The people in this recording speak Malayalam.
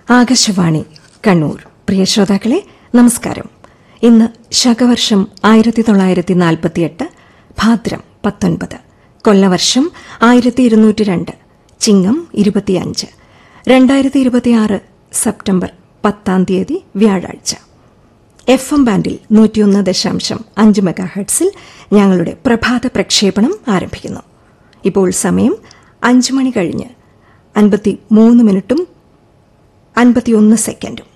ആകാശവാണി കണ്ണൂർ പ്രിയ ശ്രോതാക്കളെ നമസ്കാരം ഇന്ന് ശകവർഷം ആയിരത്തി തൊള്ളായിരത്തി നാൽപ്പത്തിയെട്ട് ഭാദ്രം പത്തൊൻപത് കൊല്ലവർഷം ആയിരത്തി ഇരുന്നൂറ്റി രണ്ട് ചിങ്ങം ഇരുപത്തിയഞ്ച് രണ്ടായിരത്തി ഇരുപത്തിയാറ് സെപ്റ്റംബർ പത്താം തീയതി വ്യാഴാഴ്ച എഫ് എം ബാൻഡിൽ നൂറ്റിയൊന്ന് ദശാംശം അഞ്ച് മെഗാഹെർട്സിൽ ഞങ്ങളുടെ പ്രഭാത പ്രക്ഷേപണം ആരംഭിക്കുന്നു ഇപ്പോൾ സമയം അഞ്ച് മണി കഴിഞ്ഞ് അൻപത്തി മൂന്ന് മിനിറ്റും അൻപത്തിയൊന്ന് സെക്കൻഡും